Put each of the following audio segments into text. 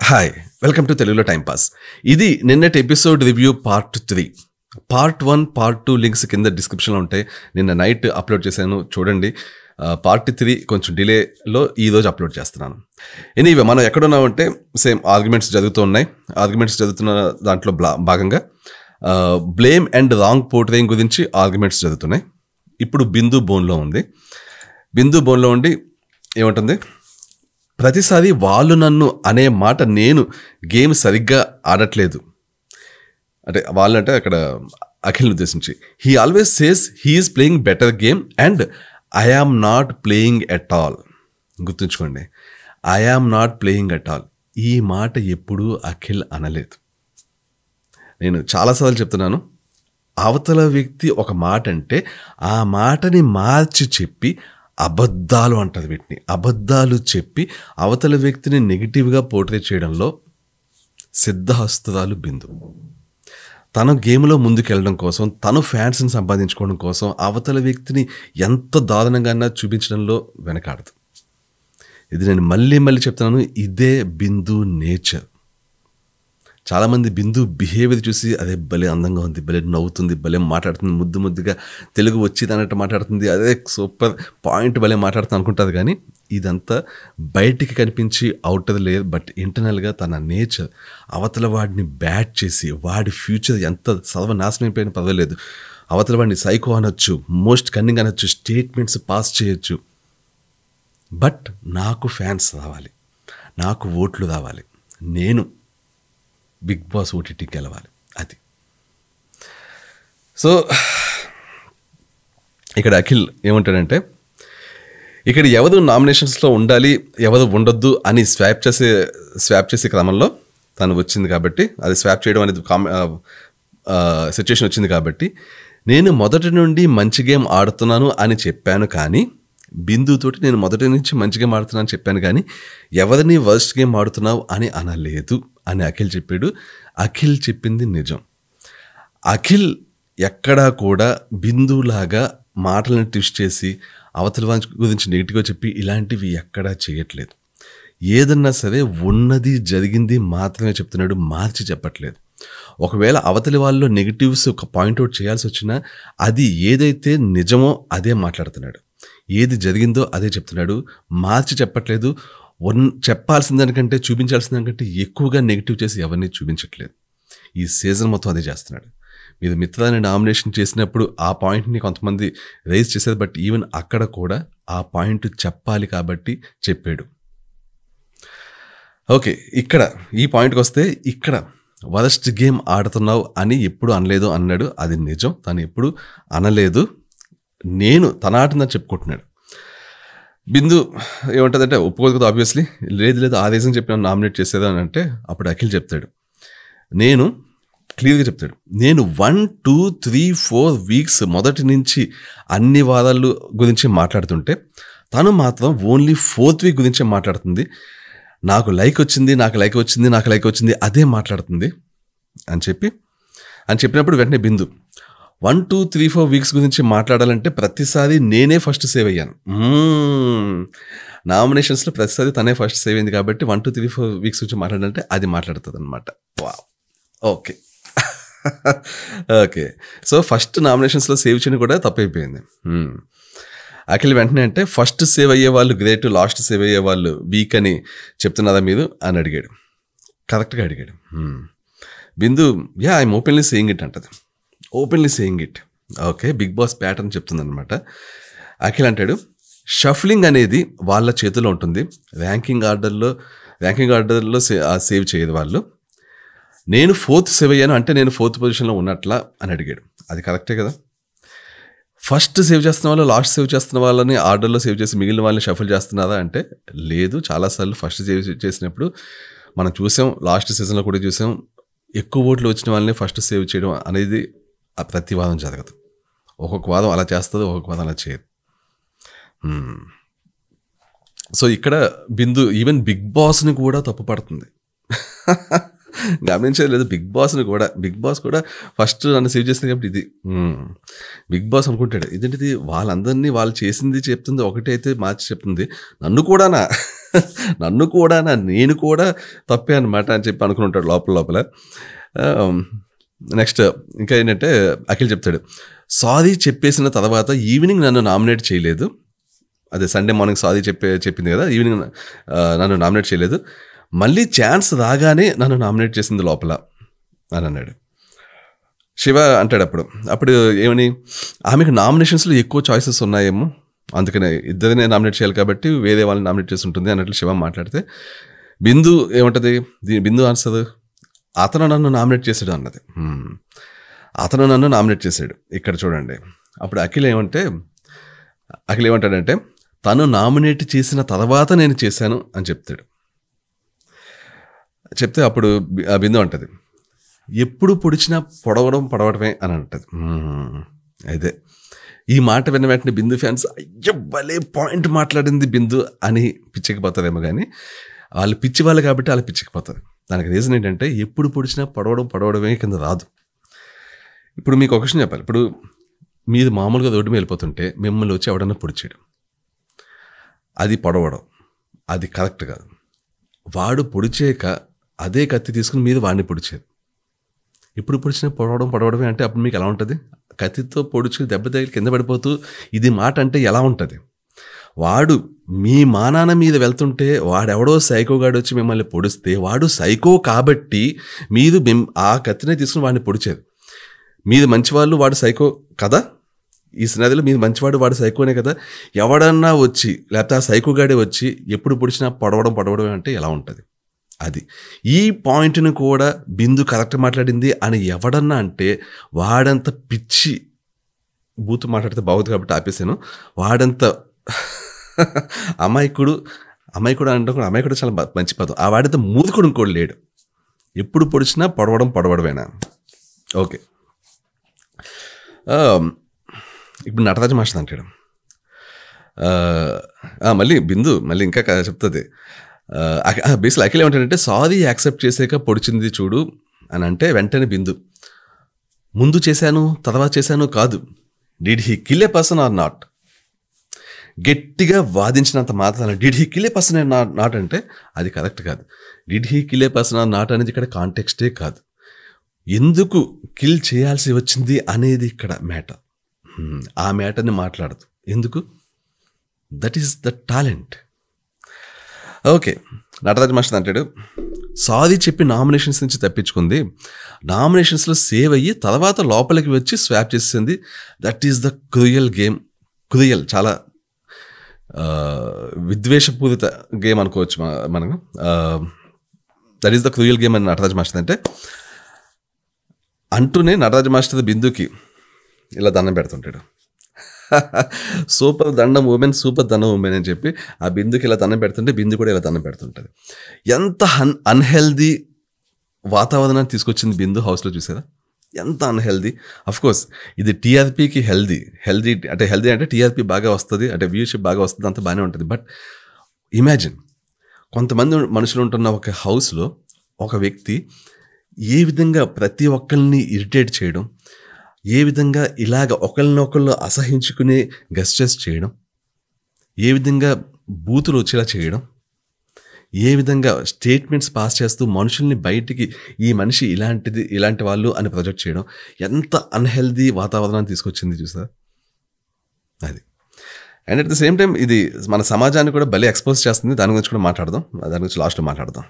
Hi welcome to తెలుగులో time pass ఇది నిన్నటి episode review part three part one part two links కింద డిస్క్రిప్షన్లో ఉంటాయి నిన్న నైట్ అప్లోడ్ చేశాను చూడండి పార్ట్ త్రీ కొంచెం డిలేలో ఈ రోజు అప్లోడ్ చేస్తున్నాను ఎనీవే మనం ఎక్కడున్నామంటే సేమ్ ఆర్గ్యుమెంట్స్ జరుగుతూ ఉన్నాయి ఆర్గ్యుమెంట్స్ జరుగుతున్న దాంట్లో బ్లా- భాగంగా బ్లేమ్ అండ్ రాంగ్ పోర్ట్రేయింగ్ గురించి ఆర్గ్యుమెంట్స్ జరుగుతున్నాయి ఇప్పుడు బిందు బోన్లో ఉంది బిందు బోన్లో ఉండి ఏముంటుంది ప్రతిసారి వాళ్ళు నన్ను అనే మాట నేను గేమ్ సరిగ్గా ఆడట్లేదు అంటే వాళ్ళంటే అక్కడ అఖిల్ని ఉద్దేశించి he always says he's playing better game and I am not playing at all గుర్తుంచుకోండి I am not playing at all ఈ మాట ఎప్పుడూ అఖిల్ అనలేదు నేను చాలాసార్లు చెప్తున్నాను అవతల వ్యక్తి ఒక మాట అంటే ఆ మాటని మార్చి చెప్పి అబద్ధాలు అంటారు వీటిని అబద్ధాలు చెప్పి అవతల వ్యక్తిని నెగిటివ్గా పోర్ట్రే చేయడంలో సిద్ధహస్తురాలు బిందు తన గేమ్లో ముందుకెళ్ళడం కోసం తను ఫ్యాన్స్ని సంపాదించుకోవడం కోసం అవతల వ్యక్తిని ఎంత దారుణంగా చూపించడంలో వెనకాడదు ఇది నేను మళ్ళీ మళ్ళీ చెప్తున్నాను ఇదే బిందు నేచర్ చాలామంది బిందు బిహేవియర్ చూసి అదే భలే అందంగా ఉంది భలే నవ్వుతుంది భలే మాట్లాడుతుంది ముద్దు ముద్దుగా తెలుగు వచ్చింది అన్నట్టు మాట్లాడుతుంది అదే సూపర్ పాయింట్ భలే మాట్లాడుతుంది అనుకుంటుంది కానీ ఇదంతా బయటికి కనిపించి అవుటర్ లేదు బట్ ఇంటర్నల్గా తన నేచర్ అవతల వాడిని బ్యాట్ చేసి వాడి ఫ్యూచర్ ఎంత సర్వనాశనం అయిపోయినా పర్వాలేదు అవతల వాడిని సైకో అనొచ్చు మోస్ట్ కన్నింగ్ అనొచ్చు స్టేట్మెంట్స్ పాస్ చేయొచ్చు బట్ నాకు ఫ్యాన్స్ రావాలి నాకు ఓట్లు రావాలి నేను బిగ్ బాస్ ఓటీటీ గెలవాలి అది సో ఇక్కడ అఖిల్ ఏమంటాడంటే ఇక్కడ ఎవరు నామినేషన్స్లో ఉండాలి ఎవరు ఉండొద్దు అని స్వాప్ చేసే స్వాప్ చేసే క్రమంలో తను వచ్చింది కాబట్టి అది స్వాప్ చేయడం అనేది కామ సిచ్యువేషన్ వచ్చింది కాబట్టి నేను మొదటి నుండి మంచి గేమ్ ఆడుతున్నాను అని చెప్పాను కానీ బిందుతోటి నేను మొదటి నుంచి మంచి గేమ్ ఆడుతున్నాను అని చెప్పాను కానీ ఎవరిని వర్స్ట్ గేమ్ ఆడుతున్నావు అని అనలేదు అని అఖిల్ చెప్పాడు అఖిల్ చెప్పింది నిజం అఖిల్ ఎక్కడా కూడా బిందులాగా మాటలను ట్విస్ట్ చేసి అవతల వారి గురించి నెగిటివ్గా చెప్పి ఇలాంటివి ఎక్కడా చేయట్లేదు ఏదన్నా సరే ఉన్నది జరిగింది మాత్రమే చెప్తున్నాడు మార్చి చెప్పట్లేదు ఒకవేళ అవతలి వాళ్ళలో నెగిటివ్స్ ఒక పాయింట్అవుట్ చేయాల్సి వచ్చినా అది ఏదైతే నిజమో అదే మాట్లాడుతున్నాడు ఏది జరిగిందో అదే చెప్తున్నాడు మార్చి చెప్పట్లేదు వన్ చెప్పాల్సిన దానికంటే చూపించాల్సిన దానికంటే ఎక్కువగా నెగిటివ్ చేసి ఎవరిని చూపించట్లేదు ఈ సీజన్ మొత్తం అదే చేస్తున్నాడు మీరు మిత్రాన్ని నామినేషన్ చేసినప్పుడు ఆ పాయింట్ని కొంతమంది రైజ్ చేశారు బట్ ఈవెన్ అక్కడ కూడా ఆ పాయింట్ చెప్పాలి కాబట్టి చెప్పాడు ఓకే ఇక్కడ ఈ పాయింట్కి వస్తే ఇక్కడ వరస్ట్ గేమ్ ఆడుతున్నావు అని ఎప్పుడు అనలేదు అన్నాడు అది నిజం తను ఎప్పుడు అనలేదు నేను తన ఆటని చెప్పుకుంటున్నాడు బిందు ఏమంటుందంటే ఒప్పుకోదు కదా ఆబ్వియస్లీ లేదు లేదు ఆ రీజన్ చెప్పి నన్ను నామినేట్ చేసేదా అని అంటే అప్పుడు అఖిల్ చెప్తాడు నేను క్లియర్గా చెప్తాడు నేను one two three four weeks మొదటి నుంచి అన్ని వారాలు గురించి మాట్లాడుతుంటే తను మాత్రం ఓన్లీ ఫోర్త్ వీక్ గురించే మాట్లాడుతుంది నాకు లైక్ వచ్చింది నాకు లైక్ వచ్చింది నాకు లైక్ వచ్చింది అదే మాట్లాడుతుంది అని చెప్పి అని చెప్పినప్పుడు వెంటనే Bindu one two three four weeks గురించి మాట్లాడాలంటే ప్రతిసారి నేనే ఫస్ట్ సేవ్ అయ్యాను నామినేషన్స్లో ప్రతిసారి తనే ఫస్ట్ సేవ్ అయింది కాబట్టి one two three four weeks గురించి మాట్లాడాలంటే అది మాట్లాడుతుంది అనమాట వా ఓకే ఓకే సో ఫస్ట్ నామినేషన్స్లో సేవ్ చేయడం కూడా తప్పైపోయింది Hmm. అఖిల్ వెంటనే అంటే ఫస్ట్ సేవ్ అయ్యే వాళ్ళు గ్రేట్ లాస్ట్ సేవ్ అయ్యే వాళ్ళు వీక్ అని చెప్తున్నారా మీరు అని అడిగాడు కరెక్ట్గా అడిగాడు Hmm. Bindu yeah I'm openly saying it అంటది openly saying it okay big boss pattern చెప్తుందన్నమాట అఖిల్ అంటాడు షఫ్లింగ్ అనేది వాళ్ళ చేతిలో ఉంటుంది ర్యాంకింగ్ ఆర్డర్లో ర్యాంకింగ్ ఆర్డర్లో సే సేవ్ చేయదు వాళ్ళు నేను ఫోర్త్ సేవ్ అయ్యాను అంటే నేను ఫోర్త్ పొజిషన్లో ఉన్నట్లా అని అడిగాడు అది కరెక్టే కదా ఫస్ట్ సేవ్ చేస్తున్న వాళ్ళు లాస్ట్ సేవ్ చేస్తున్న వాళ్ళని ఆర్డర్లో సేవ్ చేసి మిగిలిన వాళ్ళని షఫల్ చేస్తున్నారా అంటే లేదు చాలాసార్లు ఫస్ట్ సేవ్ చేసినప్పుడు మనం చూసాం లాస్ట్ సీజన్లో కూడా చూసాం ఎక్కువ ఓట్లు వచ్చిన వాళ్ళని ఫస్ట్ సేవ్ చేయడం అనేది ఆ ప్రతి వాదం జరగదు ఒక్కొక్క వాదం అలా చేస్తుంది ఒక్కొక్క వాదం అలా చేయదు Hmm. సో ఇక్కడ బిందు ఈవెన్ బిగ్ బాస్ని కూడా తప్పు పడుతుంది గమనించేది లేదు బిగ్ బాస్ని కూడా బిగ్ బాస్ కూడా ఫస్ట్ నన్ను సేవ్ చేసింది కాబట్టి ఇది మ్మ్. బిగ్ బాస్ అనుకుంటాడు ఇదేంటిది వాళ్ళందరినీ వాళ్ళు చేసింది చెప్తుంది ఒకటి అయితే మార్చి చెప్తుంది నన్ను కూడానా నన్ను కూడా నా నేను కూడా తప్పే అనమాట అని చెప్పి అనుకుని ఉంటాడు లోపల లోపల నెక్స్ట్ ఇంకా ఏంటంటే అఖిల్ చెప్తాడు సారీ చెప్పేసిన తర్వాత ఈవినింగ్ నన్ను నామినేట్ చేయలేదు అదే సండే మార్నింగ్ సారీ చెప్పే చెప్పింది కదా ఈవినింగ్ ఆ, నన్ను నామినేట్ చేయలేదు మళ్ళీ ఛాన్స్ రాగానే నన్ను నామినేట్ చేసింది లోపల అని అన్నాడు శివ అంటాడు అప్పుడు అప్పుడు ఏమని ఆమెకు నామినేషన్స్లో ఎక్కువ చాయిసెస్ ఉన్నాయేమో అందుకనే ఇద్దరినే నామినేట్ చేయాలి కాబట్టి వేరే వాళ్ళని నామినేట్ చేసి ఉంటుంది అన్నట్లు శివ మాట్లాడితే బిందు ఏమంటది దీని బిందు ఆన్సర్ అతను నన్ను నామినేట్ చేశాడు అన్నది హ్మ్. అతను నన్ను నామినేట్ చేశాడు ఇక్కడ చూడండి అప్పుడు అఖిల్ ఏమంటే అఖిల్ ఏమంటాడంటే తను నామినేట్ చేసిన తర్వాత నేను చేశాను అని చెప్తాడు చెప్తే అప్పుడు బి- ఆ బిందు అంటది ఎప్పుడు పొడిచినా పొడవడం పొడవడమే అని అంటది మ్మ్. అయితే ఈ మాట విన్న వెంటనే బిందు ఫ్యాన్స్ అయ్యో భలే పాయింట్ మాట్లాడింది బిందు అని పిచ్చెక్కిపోతారేమో కానీ వాళ్ళు పిచ్చి వాళ్ళు కాబట్టి వాళ్ళు పిచ్చెక్కిపోతారు దానికి రీజన్ ఏంటంటే ఎప్పుడు పొడిచినా పొడవడం పొడవడమే కింద రాదు ఇప్పుడు మీకు ఒక విషయం చెప్పాలి ఇప్పుడు మీరు మామూలుగా రోడ్డు మీద వెళ్ళిపోతుంటే మిమ్మల్ని వచ్చి ఎవడన్నా పొడిచాడు అది పొడవడం అది కరెక్ట్ కాదు వాడు పొడిచేయక అదే కత్తి తీసుకుని మీరు వాడిని పొడిచేది ఇప్పుడు పొడిచిన పొడవడం పొడవడమే అంటే అప్పుడు మీకు ఎలా ఉంటుంది కత్తితో పొడుచుకుని దెబ్బ తగిలి కింద పడిపోతూ ఇది మాట అంటే ఎలా ఉంటుంది వాడు మీ మానాన మీద వెళ్తుంటే వాడెవడో సైకోగాడు వచ్చి మిమ్మల్ని పొడిస్తే వాడు సైకో కాబట్టి మీరు మిమ్- ఆ కత్తినే తీసుకుని వాడిని పొడిచేది మీది మంచివాళ్ళు వాడు సైకో కదా ఈ సినాదిలో మీది మంచివాడు వాడు సైకోనే కదా ఎవడన్నా వచ్చి లేకపోతే ఆ సైకోగాడే వచ్చి ఎప్పుడు పొడిచినా పొడవడం పొడవడం అంటే ఎలా ఉంటుంది అది ఈ పాయింట్ని కూడా బిందు కరెక్ట్ మాట్లాడింది అని ఎవడన్నా అంటే వాడంత పిచ్చి బూతు మాట్లాడితే బాగుంది కాబట్టి ఆపేసాను వాడంత అమాయకుడు అమాయకుడు అంటే కూడా అమాయకుడు చాలా బ- మంచి పదం ఆ వాడంత మూదుకుడు ఇంకోటి లేడు ఎప్పుడు పొడిచినా పొడవడం పొడవడమేనా ఓకే ఆ, ఇప్పుడు నటరాజ మాస్టర్ అంటాడు ఆ, ఆ, మళ్ళీ బిందు మళ్ళీ ఇంకా క- చెప్తుంది బేసిక్ అఖిల్ ఏమంటాడంటే సారీ యాక్సెప్ట్ చేసాక పొడిచింది చూడు అని అంటే వెంటనే బిందు ముందు చేశాను తర్వాత చేశాను కాదు did he kill a person or not గట్టిగా వాదించినంత మాత్రాన did he kill a person not not అంటే అది కరెక్ట్ కాదు did he kill a person or not అనేది ఇక్కడ కాంటెక్స్టే కాదు ఎందుకు కిల్ చేయాల్సి వచ్చింది అనేది ఇక్కడ మ్యాటర్ ఆ మ్యాటర్ని మాట్లాడదు ఎందుకు that is the talent okay Nataraj master అంటాడు సారీ చెప్పి నామినేషన్స్ నుంచి తప్పించుకుంది నామినేషన్స్లో సేవ్ అయ్యి తర్వాత లోపలికి వచ్చి స్వాప్ చేసింది that is the cruel game cruel చాలా ఆ, విద్వేషపూరిత గేమ్ అనుకోవచ్చు మ- మనం that is the cruel game అని నటరాజ్ మాస్టర్ అంటే అంటూనే నటరాజ్ మాస్టర్ బిందుకి ఇలా దండం పెడుతుంటాడు సూపర్ దండం ఉమెన్ సూపర్ దండం ఉమెన్ అని చెప్పి ఆ బిందుకి ఇలా దండం పెడుతుంటే బిందు కూడా ఇలా దండం పెడుతుంటుంది ఎంత అన్ అన్హెల్దీ వాతావరణాన్ని తీసుకొచ్చింది బిందు హౌస్లో చూసారా ఎంత అన్హెల్దీ అఫ్ కోర్స్ ఇది టీఆర్పీకి హెల్దీ హెల్దీ అంటే హెల్దీ అంటే టీఆర్పీ బాగా వస్తుంది అంటే వ్యూషిప్ బాగా వస్తుంది అంత బాగానే ఉంటుంది బట్ ఇమాజిన్ కొంతమంది మనుషులు ఉంటున్న ఒక హౌస్లో ఒక వ్యక్తి ఏ విధంగా ప్రతి ఒక్కరిని ఇరిటేట్ చేయడం ఏ విధంగా ఇలాగ ఒకరినొకళ్ళు అసహించుకునే గెస్టర్స్ చేయడం ఏ విధంగా బూతులు వచ్చేలా చేయడం ఏ విధంగా స్టేట్మెంట్స్ పాస్ చేస్తూ మనుషుల్ని బయటికి ఈ మనిషి ఇలాంటిది ఇలాంటి వాళ్ళు అని ప్రొజెక్ట్ చేయడం ఎంత అన్హెల్దీ వాతావరణాన్ని తీసుకొచ్చింది చూసా అది and at the same time ఇది మన సమాజాన్ని కూడా భలే ఎక్స్పోజ్ చేస్తుంది దాని గురించి కూడా మాట్లాడదాం దాని గురించి లాస్ట్లో మాట్లాడదాం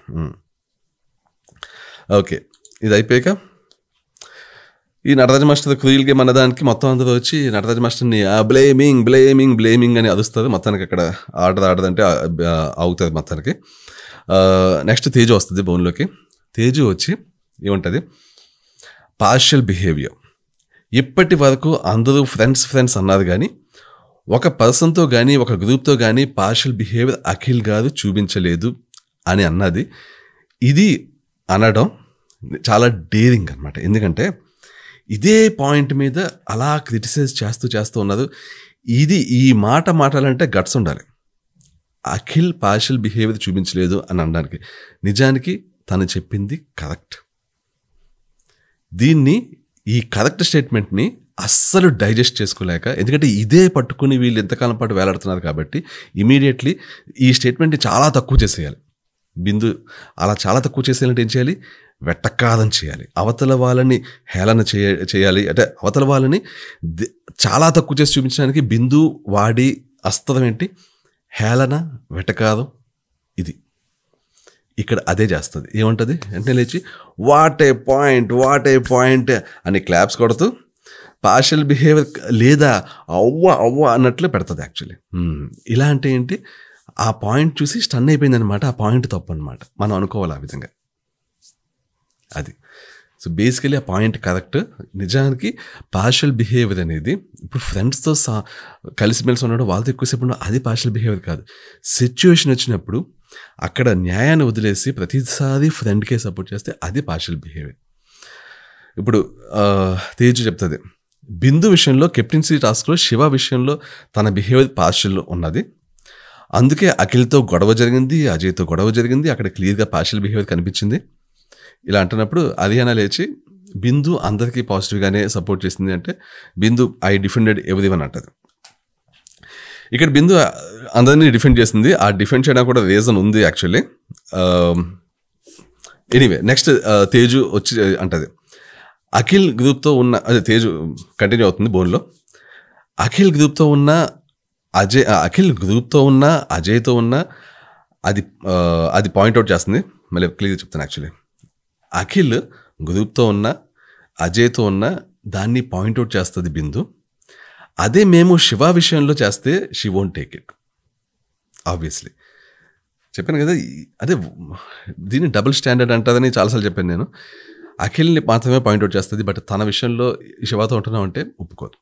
ఓకే ఇది అయిపోయాక ఈ నటరాజ మాస్టర్ క్రూయల్ గేమ్ అన్నదానికి మొత్తం అందరూ వచ్చి నటరాజ మాస్టర్ని బ్లేమింగ్ బ్లేమింగ్ బ్లేమింగ్ అని అదుస్తుంది మొత్తానికి అక్కడ ఆడదు ఆడదంటే అవుతుంది మొత్తానికి నెక్స్ట్ తేజు వస్తుంది బోన్లోకి తేజు వచ్చి ఏముంటుంది పార్షియల్ బిహేవియర్ ఇప్పటి వరకు అందరూ ఫ్రెండ్స్ ఫ్రెండ్స్ అన్నారు కానీ ఒక పర్సన్తో కానీ ఒక గ్రూప్తో కానీ పార్షియల్ బిహేవియర్ అఖిల్ గారు చూపించలేదు అని అన్నది ఇది అనడం చాలా డేరింగ్ అనమాట ఎందుకంటే ఇదే పాయింట్ మీద అలా క్రిటిసైజ్ చేస్తూ చేస్తూ ఉన్నారు ఇది ఈ మాట మాట్లాడాలంటే గట్స్ ఉండాలి అఖిల్ పార్షియల్ బిహేవియర్ చూపించలేదు అని అనడానికి నిజానికి తను చెప్పింది కరెక్ట్ దీన్ని ఈ కరెక్ట్ స్టేట్మెంట్ని అస్సలు డైజెస్ట్ చేసుకోలేక ఎందుకంటే ఇదే పట్టుకుని వీళ్ళు ఎంతకాలం పాటు వేలాడుతున్నారు కాబట్టి ఇమీడియట్లీ ఈ స్టేట్మెంట్ని చాలా తక్కువ చేసేయాలి బిందు అలా చాలా తక్కువ చేసేయాలంటే ఏం చేయాలి వెట్టకాదం చేయాలి అవతల వాళ్ళని హేళన చేయ చేయాలి అంటే అవతల వాళ్ళని ది- చాలా తక్కువ చేసి చూపించడానికి బిందు వాడి అస్త్రం ఏంటి హేళన వెటకాదం ఇది ఇక్కడ అదే చేస్తుంది ఏముంటుంది వెంటనే లేచి what a point what a point అని క్లాప్స్ కొడుతూ పార్షల్ బిహేవియర్ లేదా అవ్వ అవ్వ అన్నట్లు పెడుతుంది యాక్చువల్లీ ఇలా అంటే ఏంటి ఆ పాయింట్ చూసి స్టన్ అయిపోయింది అనమాట ఆ పాయింట్ తప్పు అనమాట మనం అనుకోవాలి ఆ విధంగా అది సో బేసికలీ ఆ పాయింట్ కరెక్ట్ నిజానికి పార్షల్ బిహేవియర్ అనేది ఇప్పుడు ఫ్రెండ్స్తో సా కలిసిమెలిసి ఉండడం వాళ్ళతో ఎక్కువసేపు ఉండడం అది పార్షల్ బిహేవియర్ కాదు సిచ్యువేషన్ వచ్చినప్పుడు అక్కడ న్యాయాన్ని వదిలేసి ప్రతిసారి ఫ్రెండ్కే సపోర్ట్ చేస్తే అది పార్షల్ బిహేవియర్ ఇప్పుడు ఆ, తేజు చెప్తుంది బిందు విషయంలో కెప్టెన్సీ టాస్క్లో శివ విషయంలో తన బిహేవియర్ పార్షల్ ఉన్నది అందుకే అఖిల్తో గొడవ జరిగింది అజయ్తో గొడవ జరిగింది అక్కడ క్లియర్గా పార్షల్ బిహేవియర్ కనిపించింది ఇలా అంటున్నప్పుడు అలియానా లేచి బిందు అందరికీ పాజిటివ్గానే సపోర్ట్ చేసింది అంటే Bindu I defended everyone అంటది ఇక్కడ బిందు అందరినీ డిఫెండ్ చేసింది ఆ డిఫెండ్ చేయడానికి కూడా రీజన్ ఉంది యాక్చువల్లీ ఎనీవే నెక్స్ట్ తేజు వచ్చి అంటది అఖిల్ గ్రూప్తో ఉన్న అదే తేజు కంటిన్యూ అవుతుంది బోన్లో అఖిల్ గ్రూప్తో ఉన్న అజయ్ ఆ, అఖిల్ గ్రూప్తో ఉన్న అజయ్తో ఉన్న అది ఆ, అది పాయింట్అవుట్ చేస్తుంది మళ్ళీ క్లియర్ చెప్తాను యాక్చువల్లీ అఖిల్ గ్రూప్తో ఉన్న అజయ్తో ఉన్న దాన్ని పాయింట్అవుట్ చేస్తుంది బిందు అదే మేము శివ విషయంలో చేస్తే she won't take it obviously చెప్పాను కదా ఈ- అదే దీన్ని డబుల్ స్టాండర్డ్ అంటుందని చాలాసార్లు చెప్పాను నేను అఖిల్ని మాత్రమే పాయింట్అవుట్ చేస్తుంది బట్ తన విషయంలో శివతో ఉంటున్నాం అంటే ఒప్పుకోదు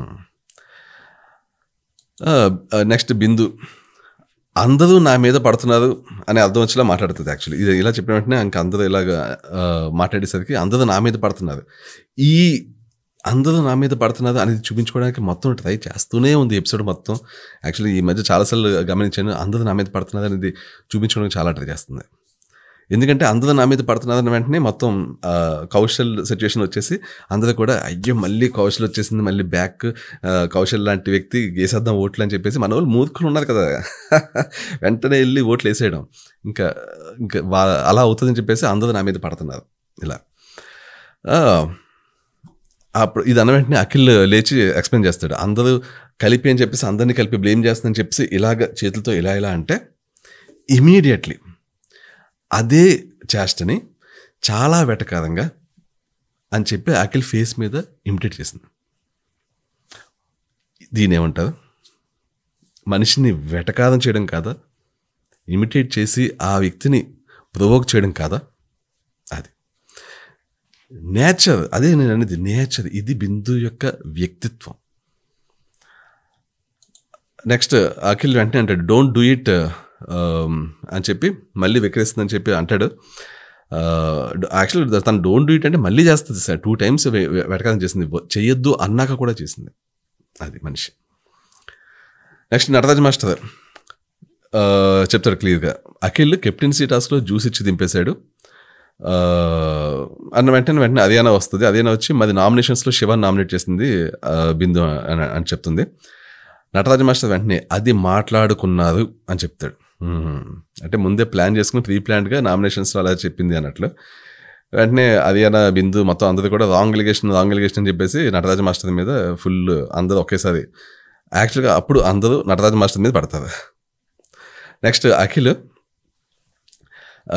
నెక్స్ట్ బిందు అందరూ నా మీద పడుతున్నారు అని అర్థం వచ్చేలా మాట్లాడుతుంది యాక్చువల్లీ ఇది ఇలా చెప్పిన వెంటనే ఇంక అందరూ ఇలాగ ఆ, మాట్లాడేసరికి అందరూ నా మీద పడుతున్నారు ఈ అందరూ నా మీద పడుతున్నారు అనేది చూపించుకోవడానికి మొత్తం ట్రై చేస్తూనే ఉంది ఎపిసోడ్ మొత్తం యాక్చువల్లీ ఈ మధ్య చాలాసార్లు గమనించాను అందరూ నా మీద పడుతున్నారు అనేది చూపించుకోవడానికి చాలా ట్రై చేస్తుంది ఎందుకంటే అందరూ నా మీద పడుతున్నారని వెంటనే మొత్తం ఆ, కౌశల్ సిచ్యువేషన్ వచ్చేసి అందరూ కూడా అయ్యో మళ్ళీ కౌశల్ వచ్చేసింది మళ్ళీ బ్యాక్ ఆ, కౌశల్ లాంటి వ్యక్తి వేసేద్దాం ఓట్లు అని చెప్పేసి మన వాళ్ళు మూర్ఖులు ఉన్నారు కదా వెంటనే వెళ్ళి ఓట్లు వేసేయడం ఇంకా ఇంకా వా అలా అవుతుందని చెప్పేసి అందరూ నా మీద పడుతున్నారు ఇలా ఆ, అప్పుడు ఇది అన్న వెంటనే అఖిల్ లేచి ఎక్స్ప్లెయిన్ చేస్తాడు అందరూ కలిపి అని చెప్పేసి అందరినీ కలిపి బ్లేమ్ చేస్తుందని చెప్పేసి ఇలాగ చేతులతో ఇలా ఇలా అంటే ఇమీడియట్లీ అదే చేష్టని చాలా వెటకారంగా అని చెప్పి అఖిల్ ఫేస్ మీద ఇమిటేట్ చేసింది దీని ఏమంటారు మనిషిని వెటకారం చేయడం కాదా ఇమిటేట్ చేసి ఆ వ్యక్తిని ప్రొవోక్ చేయడం కాదా అది నేచర్ అదే నేను అనేది నేచర్ ఇది బిందు యొక్క వ్యక్తిత్వం నెక్స్ట్ అఖిల్ వెంటనే అంటాడు డోంట్ డూ ఇట్ అని చెప్పి మళ్ళీ విక్రిస్తుందని చెప్పి అంటాడు యాక్చువల్లీ తను డోంట్ డూ ఇట్ అంటే మళ్ళీ చేస్తుంది సార్ టూ టైమ్స్ వెటకారం చేసింది చెయ్యొద్దు అన్నాక కూడా చేసింది అది మనిషి నెక్స్ట్ నటరాజ్ మాస్టర్ ఆ, చెప్తాడు క్లియర్గా అఖిల్ కెప్టెన్సీ టాస్క్లో జ్యూస్ ఇచ్చి దింపేశాడు ఆ, అన్న వెంటనే వెంటనే అదేనా వస్తుంది అదేనా వచ్చి మాది నామినేషన్స్లో శివన్ నామినేట్ చేసింది ఆ, బిందు అని అని చెప్తుంది నటరాజ మాస్టర్ వెంటనే అది మాట్లాడుకున్నారు అని చెప్తాడు మ్మ్. అంటే ముందే ప్లాన్ చేసుకుని ప్రీ ప్లాన్డ్గా నామినేషన్స్లో అలా చెప్పింది అన్నట్లు వెంటనే అదేనా బిందు మొత్తం అందరూ కూడా రాంగ్ ఎలిగేషన్ రాంగ్ ఎలిగేషన్ అని చెప్పేసి నటరాజ మాస్టర్ మీద ఫుల్ అందరూ ఒకేసారి యాక్చువల్గా అప్పుడు అందరూ నటరాజ మాస్టర్ మీద పడతారు నెక్స్ట్ అఖిల్ ఆ,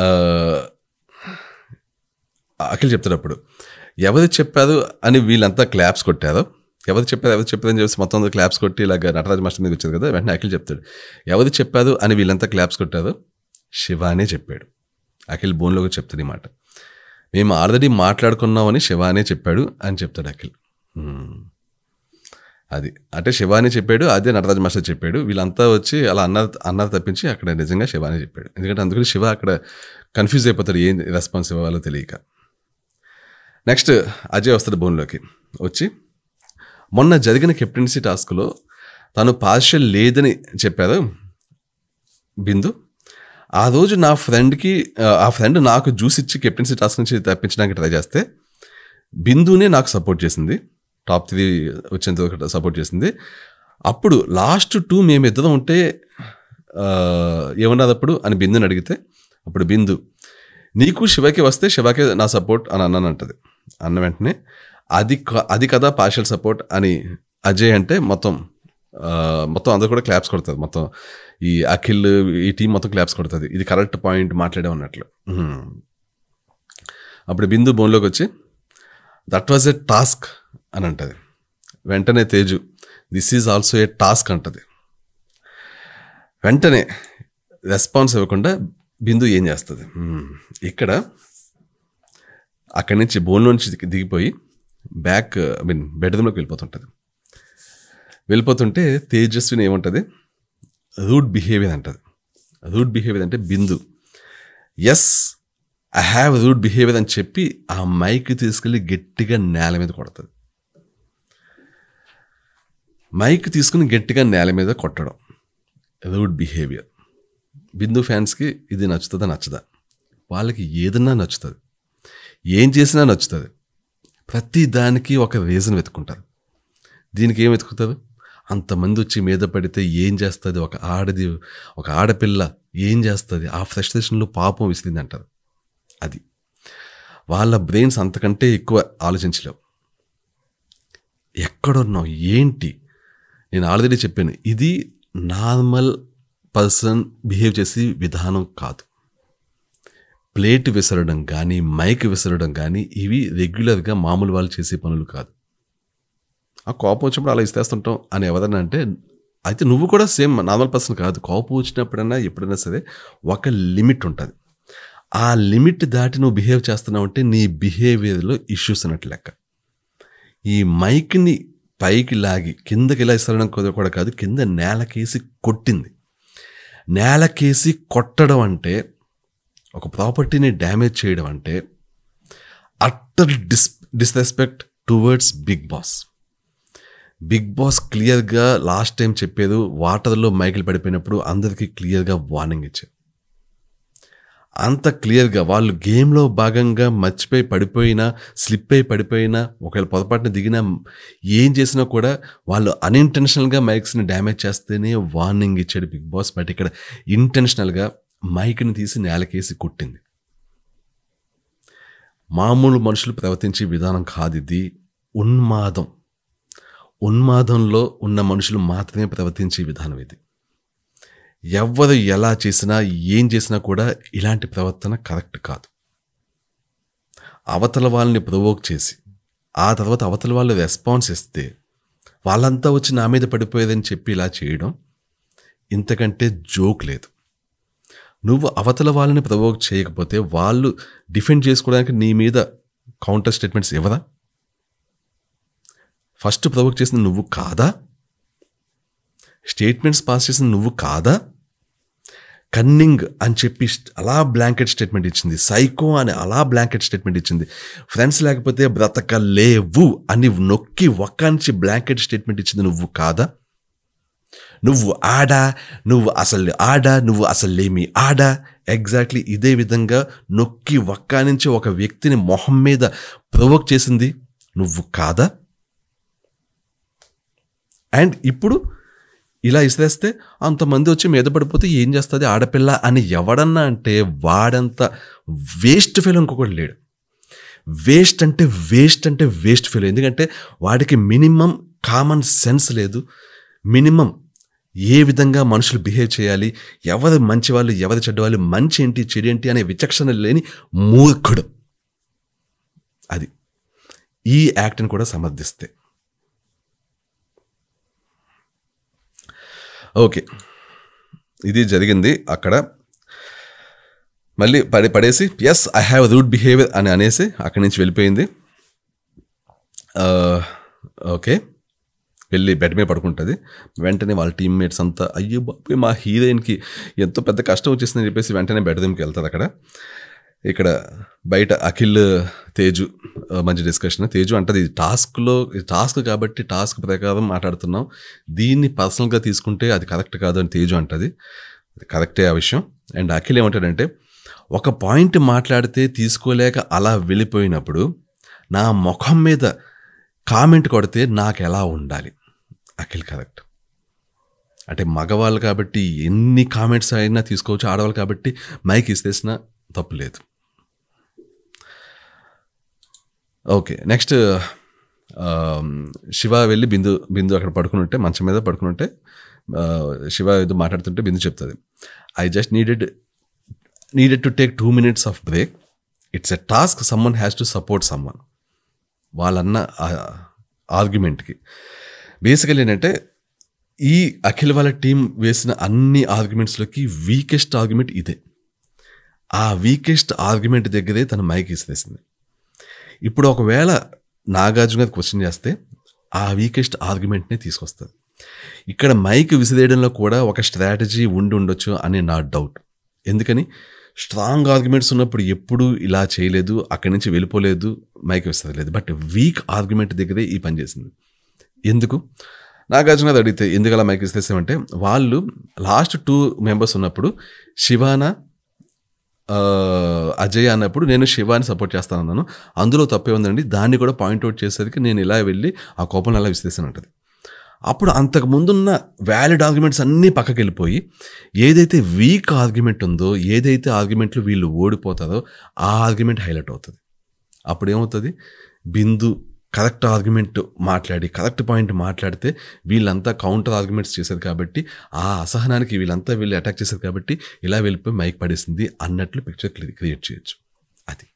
అఖిల్ చెప్తాడు అప్పుడు ఎవరు చెప్పారు అని వీళ్ళంతా క్లాప్స్ కొట్టారో ఎవరు చెప్పారు ఎవరు చెప్పారు అని చెప్పేసి మొత్తం అందరూ క్లాప్స్ కొట్టి ఇలాగ నటరాజ మాస్టర్ మీద వచ్చారు కదా వెంటనే అఖిల్ చెప్తాడు ఎవరు చెప్పారు అని వీళ్ళంతా క్లాప్స్ కొట్టారో శివానే చెప్పాడు అఖిల్ బోన్లోకి చెప్తాడు ఈ మాట మేము ఆల్రెడీ మాట్లాడుకున్నామని శివానే చెప్పాడు అని చెప్తాడు అఖిల్ హ్మ్. అది అంటే శివాని చెప్పాడు అదే నటరాజ మాస్టర్ చెప్పాడు వీళ్ళంతా వచ్చి అలా అన్నారు అన్నారు తప్పించి అక్కడ నిజంగా శివాని చెప్పాడు ఎందుకంటే అందుకని శివ అక్కడ కన్ఫ్యూజ్ అయిపోతాడు ఏం రెస్పాన్స్ ఇవ్వాలో తెలియక నెక్స్ట్ అజయ్ వస్తాడు బోన్లోకి వచ్చి మొన్న జరిగిన కెప్టెన్సీ టాస్క్లో తను పార్షల్ లేదని చెప్పారు బిందు ఆ రోజు నా ఫ్రెండ్కి ఆ ఫ్రెండ్ నాకు జ్యూస్ ఇచ్చి కెప్టెన్సీ టాస్క్ నుంచి తప్పించడానికి ట్రై చేస్తే బిందునే నాకు సపోర్ట్ చేసింది టాప్ త్రీ వచ్చేంత వరకు సపోర్ట్ చేసింది అప్పుడు లాస్ట్ టూ మేమిద్దరం ఉంటే ఆ, ఏమన్నది అప్పుడు అని బిందుని అడిగితే అప్పుడు బిందు నీకు శివకి వస్తే శివకే నా సపోర్ట్ అని అన్నాను అంటది అన్న వెంటనే అది క- అది కదా పార్షల్ సపోర్ట్ అని అజయ్ అంటే మొత్తం ఆ, మొత్తం అందరూ కూడా క్లాప్స్ కొడుతుంది మొత్తం ఈ అఖిల్ ఈ టీం మొత్తం క్లాప్స్ కొడుతుంది ఇది కరెక్ట్ పాయింట్ మాట్లాడే ఉన్నట్లు హ్మ్. అప్పుడు బిందు బోన్లోకి వచ్చి దట్ వాజ్ ఎ టాస్క్ అని అంటది వెంటనే Teju this is also a task అంటది వెంటనే రెస్పాన్స్ ఇవ్వకుండా బిందు ఏం చేస్తుంది హ్మ్. ఇక్కడ అక్కడి నుంచి బోన్ నుంచి దిగి- దిగిపోయి బ్యాక్ ఐ మీన్ బెడ్రూమ్లోకి వెళ్ళిపోతుంటుంది వెళ్ళిపోతుంటే తేజస్విని ఏముంటుంది రూడ్ బిహేవియర్ అంటది రూడ్ బిహేవియర్ అంటే Bindu yes I have rude behaviour అని చెప్పి ఆ మైక్ తీసుకెళ్ళి గట్టిగా నేల మీద కొడుతుంది మైక్ తీసుకుని గట్టిగా నేల మీద కొట్టడం రూడ్ బిహేవియర్ బిందు ఫ్యాన్స్కి ఇది నచ్చుతుందా నచ్చదా వాళ్ళకి ఏదన్నా నచ్చుతుంది ఏం చేసినా నచ్చుతుంది ప్రతి దానికి ఒక రీజన్ వెతుకుంటారు దీనికి ఏం వెతుకుతారు అంతమంది వచ్చి మీద పడితే ఏం చేస్తుంది ఒక ఆడది ఒక ఆడపిల్ల ఏం చేస్తుంది ఆ ఫ్రస్ట్రేషన్లో పాపం విసిరింది అంటారు అది వాళ్ళ బ్రెయిన్స్ అంతకంటే ఎక్కువ ఆలోచించలేవు ఎక్కడున్నావు ఏంటి నేను ఆల్రెడీ చెప్పాను ఇది నార్మల్ పర్సన్ బిహేవ్ చేసే విధానం కాదు ప్లేట్ విసరడం కానీ మైక్ విసరడం కానీ ఇవి రెగ్యులర్గా మామూలు వాళ్ళు చేసే పనులు కాదు ఆ కోపం వచ్చినప్పుడు అలా ఇస్తేస్తుంటాం అని ఎవరన్నా అంటే అయితే నువ్వు కూడా సేమ్ నార్మల్ పర్సన్ కాదు కోపం వచ్చినప్పుడైనా ఎప్పుడైనా సరే ఒక లిమిట్ ఉంటుంది ఆ లిమిట్ దాటి నువ్వు బిహేవ్ చేస్తున్నావు అంటే నీ బిహేవియర్లో ఇష్యూస్ అన్నట్టు లెక్క ఈ మైక్ని పైకి లాగి కిందకి ఇలా ఇసరడం కూడా కూడా కాదు కింద నేలకేసి కొట్టింది నేలకేసి కొట్టడం అంటే ఒక ప్రాపర్టీని డ్యామేజ్ చేయడం అంటే utter dis disrespect towards big boss big boss క్లియర్గా లాస్ట్ టైం చెప్పేది వాటర్లో మైకిల్ పడిపోయినప్పుడు అందరికీ క్లియర్గా వార్నింగ్ ఇచ్చారు అంత క్లియర్గా వాళ్ళు గేమ్లో భాగంగా మర్చిపోయి పడిపోయినా స్లిప్ అయి పడిపోయినా ఒకవేళ పొరపాటున దిగినా ఏం చేసినా కూడా వాళ్ళు అన్ఇంటెన్షనల్గా మైక్స్ని డ్యామేజ్ చేస్తేనే వార్నింగ్ ఇచ్చాడు బిగ్ బాస్ బట్ ఇక్కడ ఇంటెన్షనల్గా మైక్ని తీసి నేలకేసి కొట్టింది మామూలు మనుషులు ప్రవర్తించే విధానం కాదు ఇది ఉన్మాదం ఉన్మాదంలో ఉన్న మనుషులు మాత్రమే ప్రవర్తించే విధానం ఇది ఎవరు ఎలా చేసినా ఏం చేసినా కూడా ఇలాంటి ప్రవర్తన కరెక్ట్ కాదు అవతల వాళ్ళని ప్రొవోక్ చేసి ఆ తర్వాత అవతల వాళ్ళు రెస్పాన్స్ ఇస్తే వాళ్ళంతా వచ్చి నా మీద పడిపోయేదని చెప్పి ఇలా చేయడం ఇంతకంటే జోక్ లేదు నువ్వు అవతల వాళ్ళని ప్రొవోక్ చేయకపోతే వాళ్ళు డిఫెండ్ చేసుకోవడానికి నీ మీద కౌంటర్ స్టేట్మెంట్స్ ఇవ్వరా ఫస్ట్ ప్రొవోక్ చేసిన నువ్వు కాదా స్టేట్మెంట్స్ పాస్ చేసిన నువ్వు కాదా కన్నింగ్ అని చెప్పి అలా బ్లాంకెట్ స్టేట్మెంట్ ఇచ్చింది సైకో అని అలా బ్లాంకెట్ స్టేట్మెంట్ ఇచ్చింది ఫ్రెండ్స్ లేకపోతే బ్రతకలేవు అని నొక్కి ఒక్కాంచి బ్లాంకెట్ స్టేట్మెంట్ ఇచ్చింది నువ్వు కాదా నువ్వు ఆడా నువ్వు అసలు ఆడా నువ్వు అసలేమి ఆడా ఎగ్జాక్ట్లీ ఇదే విధంగా నొక్కి ఒక్క నుంచి ఒక వ్యక్తిని మొహం మీద ప్రొవోక్ చేసింది నువ్వు కాదా అండ్ ఇప్పుడు ఇలా ఇసిరేస్తే అంతమంది వచ్చి మీద పడిపోతే ఏం చేస్తుంది ఆడపిల్ల అని ఎవడన్నా అంటే వాడంత వేస్ట్ ఫెయిల్ ఇంకొకటి లేడు వేస్ట్ అంటే వేస్ట్ అంటే వేస్ట్ ఫెయిల్ ఎందుకంటే వాడికి మినిమం కామన్ సెన్స్ లేదు మినిమం ఏ విధంగా మనుషులు బిహేవ్ చేయాలి ఎవరు మంచి వాళ్ళు ఎవరు చెడ్డవాళ్ళు మంచి ఏంటి చెడు ఏంటి అనే విచక్షణ లేని మూర్ఖుడు అది ఈ యాక్ట్ని కూడా సమర్థిస్తే ఓకే ఇది జరిగింది అక్కడ మళ్ళీ పడి పడేసి yes I have rude behaviour అని అనేసి అక్కడి నుంచి వెళ్ళిపోయింది ఆ, ఓకే వెళ్ళి బెడ్ మీద పడుకుంటుంది వెంటనే వాళ్ళ టీమ్మేట్స్ అంతా అయ్యో బాబు మా హీరోయిన్కి ఎంతో పెద్ద కష్టం వచ్చేసిందని చెప్పేసి వెంటనే బెడ్ రూమ్కి వెళ్తారు అక్కడ ఇక్కడ బయట అఖిల్ తేజు ఆ, మంచి డిస్కషన్ తేజు అంటది ఇది టాస్క్లో ఇది టాస్క్ కాబట్టి టాస్క్ ప్రకారం మాట్లాడుతున్నాం దీన్ని పర్సనల్గా తీసుకుంటే అది కరెక్ట్ కాదు అని తేజు అంటది అది కరెక్టే ఆ విషయం అండ్ అఖిల్ ఏమంటాడంటే ఒక పాయింట్ మాట్లాడితే తీసుకోలేక అలా వెళ్ళిపోయినప్పుడు నా ముఖం మీద కామెంట్ కొడితే నాకు ఎలా ఉండాలి అఖిల్ కరెక్ట్ అంటే మగవాళ్ళు కాబట్టి ఎన్ని కామెంట్స్ అయినా తీసుకోవచ్చు ఆడవాళ్ళు కాబట్టి మైక్ ఇస్తేసిన తప్పు లేదు ఓకే నెక్స్ట్ శివ వెళ్ళి బిందు బిందు అక్కడ పడుకుని ఉంటే మంచం మీద పడుకుని ఉంటే ఆ, శివ ఏదో మాట్లాడుతుంటే బిందు చెప్తుంది I just needed needed to take two minutes of break it's a task someone has to support someone వాళ్ళన్న ఆర్గ్యుమెంట్కి బేసికల్ ఏంటంటే ఈ అఖిల్ వాళ్ళ టీం వేసిన అన్ని ఆర్గ్యుమెంట్స్లోకి వీకెస్ట్ ఆర్గ్యుమెంట్ ఇదే ఆ వీకెస్ట్ ఆర్గ్యుమెంట్ దగ్గరే తన మైక్ ఇస్తేసింది ఇప్పుడు ఒకవేళ నాగార్జున గారు క్వశ్చన్ చేస్తే ఆ వీకెస్ట్ ఆర్గ్యుమెంట్నే తీసుకొస్తుంది ఇక్కడ మైక్ విసిరేయడంలో కూడా ఒక స్ట్రాటజీ ఉండి ఉండొచ్చు అని నా డౌట్ ఎందుకని స్ట్రాంగ్ ఆర్గ్యుమెంట్స్ ఉన్నప్పుడు ఎప్పుడూ ఇలా చేయలేదు అక్కడి నుంచి వెళ్ళిపోలేదు మైక్ విసరలేదు బట్ వీక్ ఆర్గ్యుమెంట్ దగ్గరే ఈ పని చేసింది ఎందుకు నాగార్జున గారు అడిగితే ఎందుకు అలా మైక్ ఇస్తేసామంటే వాళ్ళు లాస్ట్ టూ మెంబర్స్ ఉన్నప్పుడు శివానా ఆ, అజయ్ అన్నప్పుడు నేను శివాని సపోర్ట్ చేస్తాను అన్నాను అందులో తప్పే ఉందండి దాన్ని కూడా పాయింట్అవుట్ చేసేసరికి నేను ఇలా వెళ్ళి ఆ కోపంలో అలా విశ్లేషణ ఉంటుంది అప్పుడు అంతకు ముందున్న వ్యాలిడ్ ఆర్గ్యుమెంట్స్ అన్నీ పక్కకి వెళ్ళిపోయి ఏదైతే వీక్ ఆర్గ్యుమెంట్ ఉందో ఏదైతే ఆర్గ్యుమెంట్లు వీళ్ళు ఓడిపోతారో ఆ ఆర్గ్యుమెంట్ హైలైట్ అవుతుంది అప్పుడు ఏమవుతుంది బిందు కరెక్ట్ ఆర్గ్యుమెంట్ మాట్లాడి కరెక్ట్ పాయింట్ మాట్లాడితే వీళ్ళంతా కౌంటర్ ఆర్గ్యుమెంట్స్ చేశారు కాబట్టి ఆ అసహనానికి వీళ్ళంతా వీళ్ళు అటాక్ చేశారు కాబట్టి ఇలా వెళ్ళిపోయి మైక్ పడేసింది అన్నట్లు పిక్చర్ క్రియేట్ చేయొచ్చు అది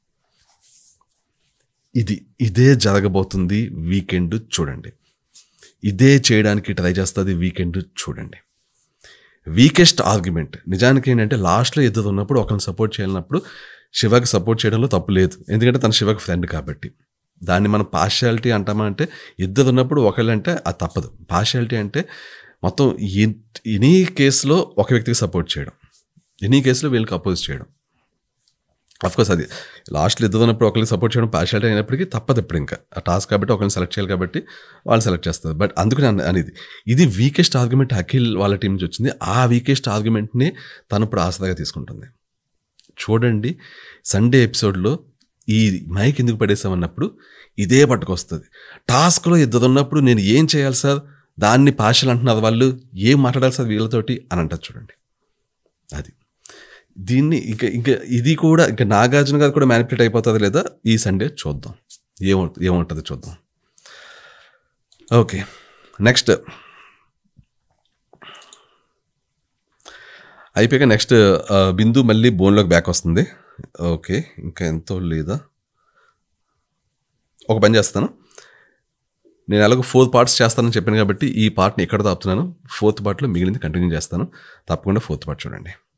ఇది ఇదే జరగబోతుంది వీకెండ్ చూడండి ఇదే చేయడానికి ట్రై చేస్తుంది వీకెండ్ చూడండి వీకెస్ట్ ఆర్గ్యుమెంట్ నిజానికి ఏంటంటే లాస్ట్లో ఇద్దరు ఉన్నప్పుడు ఒకరిని సపోర్ట్ చేయాలన్నప్పుడు శివకి సపోర్ట్ చేయడంలో తప్పు లేదు ఎందుకంటే తన శివకి ఫ్రెండ్ కాబట్టి దాన్ని మనం పార్షియాలిటీ అంటామా అంటే ఇద్దరు ఉన్నప్పుడు ఒకళ్ళంటే అది తప్పదు పార్షియాలిటీ అంటే మొత్తం ఎనీ కేసులో ఒక వ్యక్తికి సపోర్ట్ చేయడం ఎనీ కేసులో వీళ్ళకి అపోజ్ చేయడం కోర్స్ అది లాస్ట్లో ఇద్దరు ఉన్నప్పుడు ఒకరికి సపోర్ట్ చేయడం పార్షియాలిటీ అయినప్పటికీ తప్పదు ఇప్పుడు ఇంకా ఆ టాస్క్ కాబట్టి ఒకరిని సెలెక్ట్ చేయాలి కాబట్టి వాళ్ళు సెలెక్ట్ చేస్తారు బట్ అందుకని అన్న- అనేది ఇది వీకెస్ట్ ఆర్గ్యుమెంట్ అఖిల్ వాళ్ళ టీం నుంచి వచ్చింది ఆ వీకెస్ట్ ఆర్గ్యుమెంట్ని తను ఇప్పుడు ఆసరాగా తీసుకుంటుంది చూడండి సండే ఎపిసోడ్లో ఈ మైక్ ఎందుకు పడేసామన్నప్పుడు ఇదే పట్టుకొస్తుంది టాస్క్లో ఇద్దరు ఉన్నప్పుడు నేను ఏం చేయాలి సార్ దాన్ని పాషలు అంటున్నారు వాళ్ళు ఏం మాట్లాడాలి సార్ వీళ్ళతోటి అని అంటారు చూడండి అది దీన్ని ఇంకా ఇంకా ఇది కూడా ఇంకా నాగార్జున గారు కూడా మ్యానిపులేట్ అయిపోతుంది లేదా ఈ సండే చూద్దాం ఏమవు ఏముంటుంది చూద్దాం ఓకే నెక్స్ట్ అయిపోయాక నెక్స్ట్ బిందు మళ్ళీ బోన్లోకి బ్యాక్ వస్తుంది ఓకే ఇంకా ఎంతో లేదా ఒక పని చేస్తాను నేను ఎలాగో ఫోర్త్ పార్ట్స్ చేస్తానని చెప్పాను కాబట్టి ఈ పార్ట్ని ఎక్కడ తాపుతున్నాను ఫోర్త్ పార్ట్లో మిగిలింది కంటిన్యూ చేస్తాను తప్పకుండా ఫోర్త్ పార్ట్ చూడండి